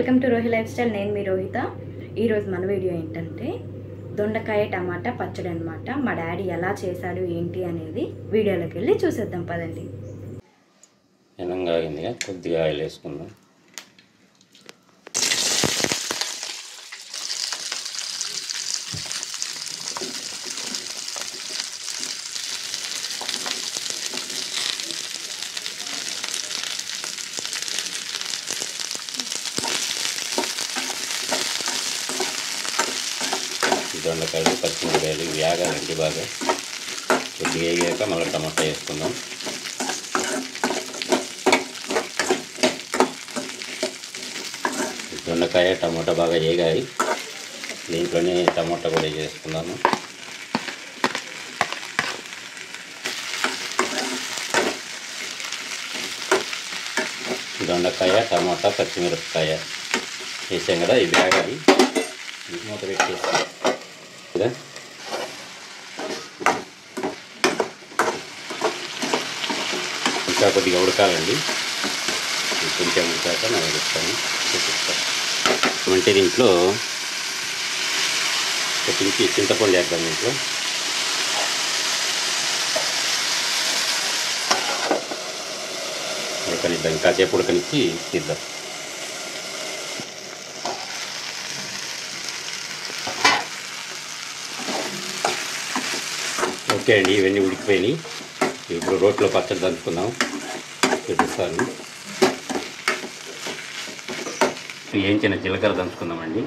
Welcome to Rohi lifestyle నేను మీ రోహిత ఈరోజు మన వీడియో ఏంటంటే దొండకాయ టమాటా పచ్చడి అనమాట మా డాడీ ఎలా చేశాడు ఏంటి అనేది వీడియోలోకి వెళ్ళి చూసేద్దాం పదండి ఎనంగా ఆగిందిగా కొద్దిగా ఆయిల్ వేసుకుందాం ఈ దొండకాయలు పచ్చిమిరకాయలు ఇవి వేగాలండి బాగా కొద్దిగా వేగాక మళ్ళీ టమాటా వేసుకుందాం దొండకాయ టమాటా బాగా వేగాయి దీంట్లోనే టమాటా కూడా చేసుకుందాము దొండకాయ టమాటా పచ్చిమిరపకాయ వేసాం కదా ఇవి వేగాలి ఇది మూత పెట్టేసి కదా ఇంకా కొద్దిగా ఉడకాలండి ఇది కొంచెం ఉడికాక నేను చెప్తాను చూపిస్తాను అంటే దీంట్లో ఒక ఇంచి చింతపండు వేద్దాం దీంట్లో ఉడకనిద్దాం కాసేపు ఉడకనిచ్చి తీద్దాం ఓకే అండి ఇవన్నీ ఉడికిపోయినాయి ఇప్పుడు రోట్లో పచ్చడి దంచుకుందాం చూపిస్తాను వేయించిన జీలకర్ర దంచుకుందామండి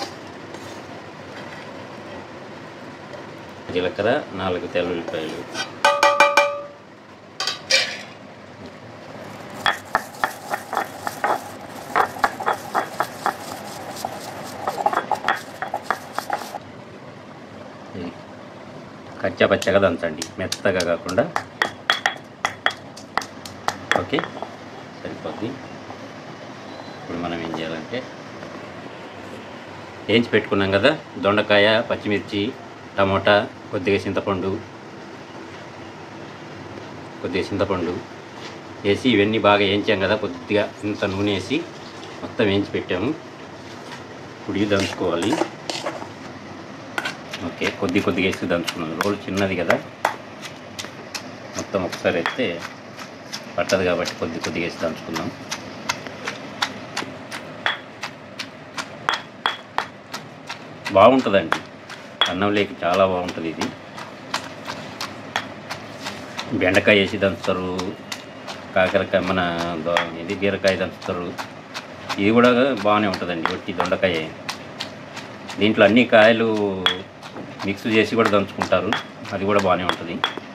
జీలకర్ర నాలుగు తెల్లుల్లిపాయలు ఇది కచ్చా పచ్చగా దంచండి మెత్తగా కాకుండా ఓకే సరిపోద్ది ఇప్పుడు మనం ఏం చేయాలంటే వేయించి పెట్టుకున్నాం కదా దొండకాయ పచ్చిమిర్చి టమోటా కొద్దిగా చింతపండు కొద్దిగా చింతపండు వేసి ఇవన్నీ బాగా వేయించాం కదా కొద్దిగా ఇంత నూనె వేసి మొత్తం వేయించి పెట్టాము ఇప్పుడు ఇది దంచుకోవాలి ఓకే కొద్ది కొద్దిగా వేసి దంచుకున్నాం రోల్ చిన్నది కదా మొత్తం ఒకసారి వేస్తే పట్టదు కాబట్టి కొద్ది కొద్దిగా వేసి దంచుకుందాం బాగుంటుందండి అన్నం లేక చాలా బాగుంటుంది ఇది బెండకాయ వేసి దంచుతారు కాకరకాయ మన దో- ఇది బీరకాయ దంచుతారు ఇది కూడా బాగానే ఉంటుందండి ఒట్టి దొండకాయ దీంట్లో అన్ని కాయలు మిక్స్ చేసి కూడా దంచుకుంటారు అది కూడా బాగానే ఉంటుంది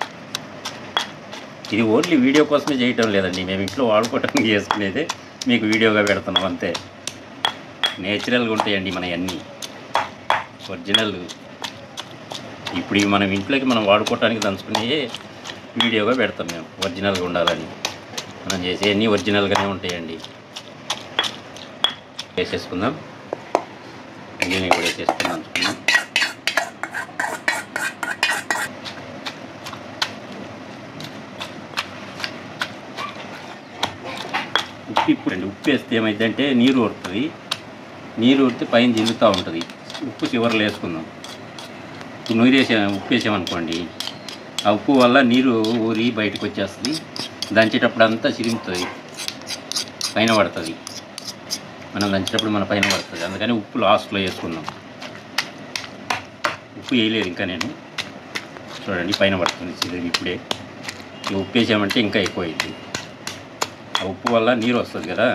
ఇది ఓన్లీ వీడియో కోసమే చేయటం లేదండి మేము ఇంట్లో వాడుకోవటానికి చేసుకునేదే మీకు వీడియోగా పెడుతున్నాం అంతే నేచురల్గా ఉంటాయండి మన అన్నీ ఒరిజినల్ ఇప్పుడు ఇవి మనం ఇంట్లోకి మనం వాడుకోవటానికి దంచుకునే వీడియోగా పెడతాం మేము ఒరిజినల్గా ఉండాలని మనం చేసే అన్నీ ఒరిజినల్గానే ఉంటాయండి వేసేసుకుందాం దీన్ని కూడా వేసేసుకుని దంచుకుందాం ఉప్పు ఇప్పుడు అండి ఉప్పు వేస్తే ఏమైందంటే నీరు ఊరుతుంది నీరు ఊరితే పైన జిల్లుతూ ఉంటుంది ఉప్పు చివరిలో వేసుకుందాం ఇప్పుడు నీరు వేసా ఉప్పు వేసామనుకోండి ఆ ఉప్పు వల్ల నీరు ఊరి బయటకు వచ్చేస్తుంది దంచేటప్పుడు అంతా చిరుగుతుంది పైన పడుతుంది మనం దంచేటప్పుడు మన పైన పడుతుంది అందుకని ఉప్పు లాస్ట్లో వేసుకుందాం ఉప్పు వేయలేదు ఇంకా నేను చూడండి పైన పడుతుంది చిరుగు ఇప్పుడే ఈ ఉప్పు వేసామంటే ఇంకా ఎక్కువ అయింది ఆ ఉప్పు వల్ల నీరు వస్తుంది కదా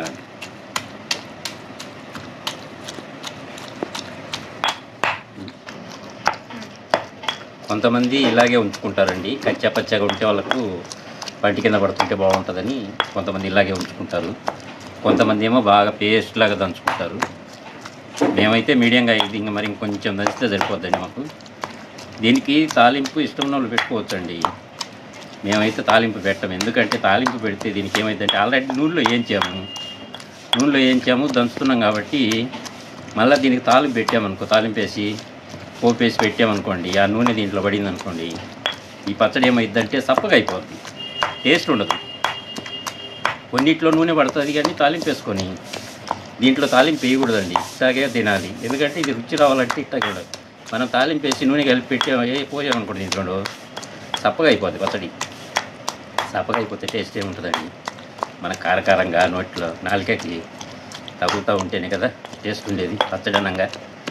కొంతమంది ఇలాగే ఉంచుకుంటారండి కచ్చా పచ్చగా ఉంటే వాళ్ళకు పంటి కింద పడుతుంటే బాగుంటుందని కొంతమంది ఇలాగే ఉంచుకుంటారు కొంతమంది ఏమో బాగా పేస్ట్ లాగా దంచుకుంటారు మేమైతే మీడియంగా ఇది ఇంకా మరి ఇంకొంచెం దంచితే సరిపోద్దండి మాకు దీనికి తాలింపు ఇష్టం ఉన్న వాళ్ళు పెట్టుకోవచ్చండి మేమైతే తాలింపు పెట్టాము ఎందుకంటే తాలింపు పెడితే దీనికి ఏమైందంటే ఆల్రెడీ నూనెలో వేయించాము నూనెలో వేయించాము దంచుతున్నాం కాబట్టి మళ్ళీ దీనికి తాలింపు పెట్టామనుకో తాలింపు వేసి పోపు వేసి పెట్టామనుకోండి ఆ నూనె దీంట్లో పడింది అనుకోండి ఈ పచ్చడి ఏమైందంటే సప్పగా అయిపోద్ది టేస్ట్ ఉండదు కొన్నిట్లో నూనె పడుతుంది కానీ తాలింపు వేసుకొని దీంట్లో తాలింపు వేయకూడదండి ఇట్లాగే తినాలి ఎందుకంటే ఇది రుచి రావాలంటే ఇట్లా కూడా మనం తాలింపు వేసి నూనె కలిపి పెట్టి ఏ పోయామనుకోండి దీంట్లో సప్పగా అయిపోద్ది పచ్చడి సప్పగా అయిపోతే టేస్ట్ ఏముంటుందండి మన కారకారంగా నోట్లో నాలుకకి తగులుతూ ఉంటేనే కదా టేస్ట్ ఉండేది పచ్చడనంగా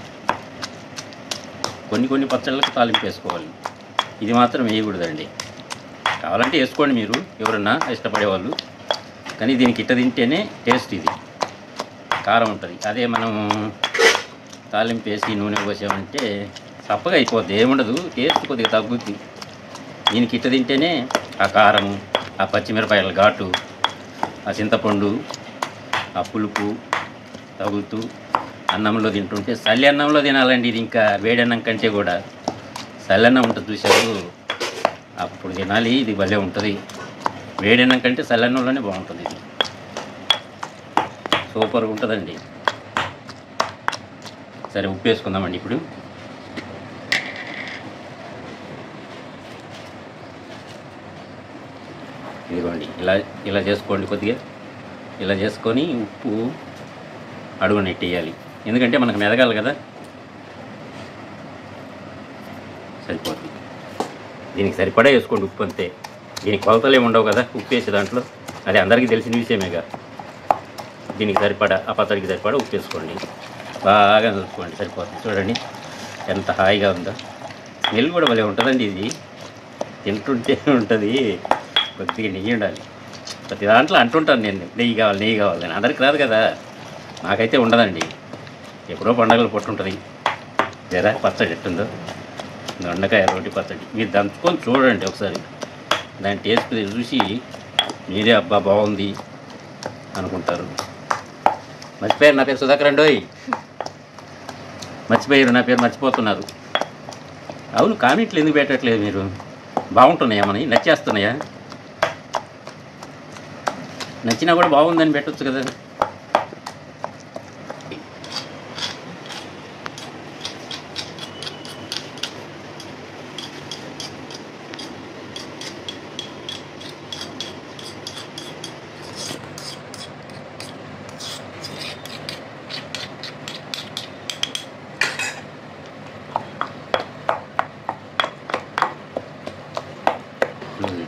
కొన్ని కొన్ని పచ్చళ్ళకి తాలింపు వేసుకోవాలి ఇది మాత్రం వేయకూడదండి కావాలంటే వేసుకోండి మీరు ఎవరన్నా ఇష్టపడేవాళ్ళు కానీ దీనికి ఇట్ట తింటేనే టేస్ట్ ఇది కారం ఉంటుంది అదే మనం తాలింపు వేసి నూనె పోసామంటే సప్పగా అయిపోద్ది ఏముండదు టేస్ట్ కొద్దిగా తగ్గుద్ది దీనికి ఇట్ట తింటేనే ఆ కారము ఆ పచ్చిమిరపాయల ఘాటు ఆ చింతపండు ఆ పులుపు తగులుతూ అన్నంలో తింటుంటే చల్లి అన్నంలో తినాలండి ఇది ఇంకా వేడి అన్నం కంటే కూడా చల్లన్నం ఉంటుంది చూశారు అప్పుడు తినాలి ఇది భలే ఉంటుంది వేడి అన్నం కంటే చల్లన్నంలోనే బాగుంటుంది ఇది సూపర్గా ఉంటుందండి సరే ఉప్పు వేసుకుందామండి ఇప్పుడు ఇదిగోండి ఇలా ఇలా చేసుకోండి కొద్దిగా ఇలా చేసుకొని ఉప్పు అడుగు నెట్టేయాలి ఎందుకంటే మనకు మెదగాలి కదా సరిపోతుంది దీనికి సరిపడా వేసుకోండి ఉప్పు అంతే దీనికి కొలతలు ఏమి ఉండవు కదా ఉప్పు వేసే దాంట్లో అది అందరికీ తెలిసిన విషయమేగా దీనికి సరిపడా ఆ పచ్చడికి సరిపడా ఉప్పు వేసుకోండి బాగా కలుపుకోండి సరిపోతుంది చూడండి ఎంత హాయిగా ఉందో స్మెల్ కూడా భలే ఉంటుందండి ఇది తింటుంటే ఉంటుంది కొద్దిగా నెయ్యి ఉండాలి ప్రతి దాంట్లో అంటుంటాను నేను నెయ్యి కావాలి నెయ్యి కావాలని అందరికి రాదు కదా నాకైతే ఉండదండి ఎప్పుడో పండగలు పొట్టుంటుంది జరా పచ్చడి ఎట్టుందో దొండకాయ రోటి పచ్చడి మీరు దంచుకొని చూడండి ఒకసారి దాని టేస్ట్ చూసి మీరే అబ్బా బాగుంది అనుకుంటారు మర్చిపోయారు నా పేరు సుధాకర్ అండోయ్ మర్చిపోయారు నా పేరు మర్చిపోతున్నారు అవును కామెంట్లు ఎందుకు పెట్టట్లేదు మీరు బాగుంటున్నాయా మనకి నచ్చేస్తున్నాయా నచ్చినా కూడా బాగుందని పెట్టొచ్చు కదా ఉమ్.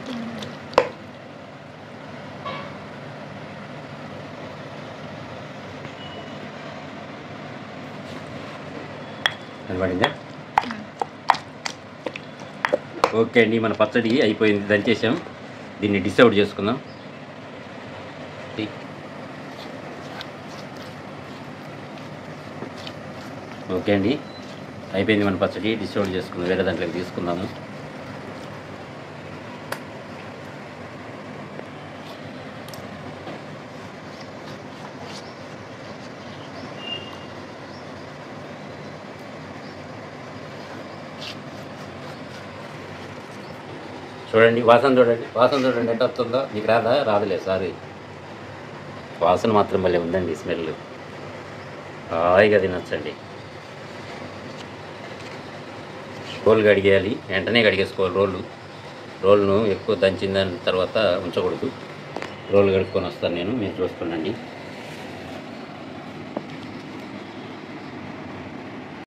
కనబడిందా ఓకే అండి మన పచ్చడి అయిపోయింది దంచేసాం దీన్ని డిస్ అవుట్ చేసుకుందాం టీ. ఓకే అండి అయిపోయింది మన పచ్చడి డిస్ అవుట్ చేసుకుందాం వేరే దాంట్లోకి తీసుకుందాము చూడండి వాసన చూడండి వాసన చూడండి ఎట్ట వస్తుందో మీకు రాదా రాదులే సారీ వాసన మాత్రం భలే ఉందండి స్మెల్ హాయిగా తినొచ్చండి రోలు కడిగేయాలి వెంటనే కడిగేసుకోవాలి రోళ్ళు రోల్ను ఎక్కువ దంచిన దాని తర్వాత ఉంచకూడదు రోలు కడుక్కొని వస్తాను నేను మీరు చూసుకోండి